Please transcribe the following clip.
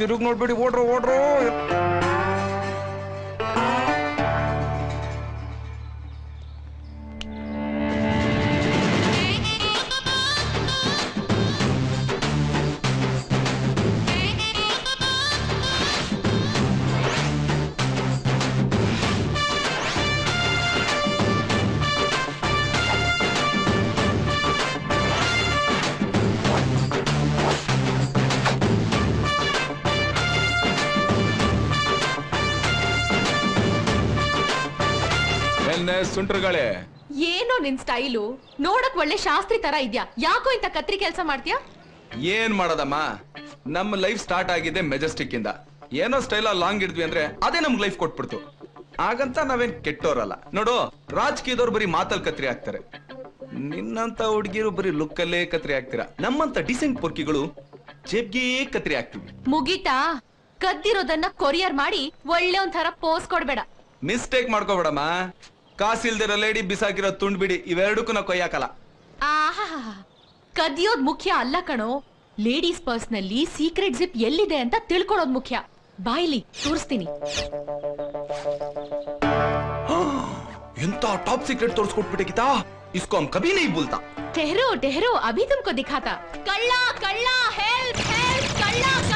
ತಿರುಗ್ ನೋಡ್ಬೇಡಿ ಓಡ್ರೋ ಓಡ್ರೋ ಎನ್ನೆ ಸುಂಟ್ರಗಳೇ ಏನೋ ನಿನ್ ಸ್ಟೈಲು ನೋಡಕ್ ಒಳ್ಳೆ ಶಾಸ್ತ್ರಿ ತರ ಇದ್ಯಾ ಯಾಕೋ ಇಂತ ಕತ್ರಿ ಕೆಲಸ ಮಾಡ್ತೀಯಾ ಏನ್ ಮಾಡೋದಮ್ಮ ನಮ್ಮ ಲೈಫ್ ಸ್ಟಾರ್ಟ್ ಆಗಿದೆ ಮೆಜೆಸ್ಟಿಕ್ ಇಂದ ಏನೋ ಸ್ಟೈಲ್ ಲಾಂಗ್ ಇದ್ವಿ ಅಂದ್ರೆ ಅದೇ ನಮ್ಗೆ ಲೈಫ್ ಕೊಟ್ಬಿಡ್ತು ಹಾಗಂತ ನಾವೇನ್ ಕೆಟ್ಟೋರಲ್ಲ ನೋಡು ರಾಜಕೀಯದವ್ರು ಬರೀ ಮಾತಲ್ ಕತ್ರಿ ಆಗ್ತಾರೆ ನಿನ್ನಂತ ಹುಡುಗಿರು ಬರೀ ಲುಕ್ಕಲ್ಲೇ ಕತ್ರಿ ಆಗ್ತೀರಾ ನಮ್ಮಂತ ಡಿಸೆಂಟ್ ಪೊರ್ಕಿಗಳು ಜೇಬ್ಗೆ ಕತ್ರಿ ಆಗ್ತೀವಿ ಮುಗೀತಾ ಕದ್ದಿರೋದನ್ನ ಕೊರಿಯರ್ ಮಾಡಿ ಒಳ್ಳೆ ಒಂಥರ ಪೋಸ್ ಕೊಡ್ಬೇಡ ಮಿಸ್ಟೇಕ್ ಮಾಡ್ಕೋಬೇಡಮ್ಮ ಕಾಸಿಲ್ದಿರೋ ಲೇಡಿ ಬಿಸಾಕಿರೋ ತುಂಡ್ ಬಿಡಿ ಇವೆರಡಕ್ಕೂ ನಾ ಕೊಯ್ಯಾಕಲ್ಲ ಆಹಾ ಕದಿಯೋದ್ ಮುಖ್ಯ ಅಲ್ಲ ಕಣೋ ಲೇಡೀಸ್ ಪರ್ಸ್ ನಲ್ಲಿ ಸೀಕ್ರೆಟ್ ಜಿಪ್ ಎಲ್ಲಿದೆ ಅಂತ ತಿಳ್ಕೊಳೋದ್ ಮುಖ್ಯ ಬಾಯ್ಲಿ ತೋರಿಸ್ತೀನಿ ಎಂತ ಟಾಪ್ ಸೀಕ್ರೆಟ್ ತೋರಿಸ್ಕೊಟ್ಬಿಟ್ಟೆ ಗೀತಾ ಇಸ್ಕೋ ಹಮ್ ಕಭಿ ನಹೀ ಬೋಲ್ತಾ ठहरो ठहरो अभी तुमको दिखाता कल्ला कल्ला हेल्प हेल्प कल्ला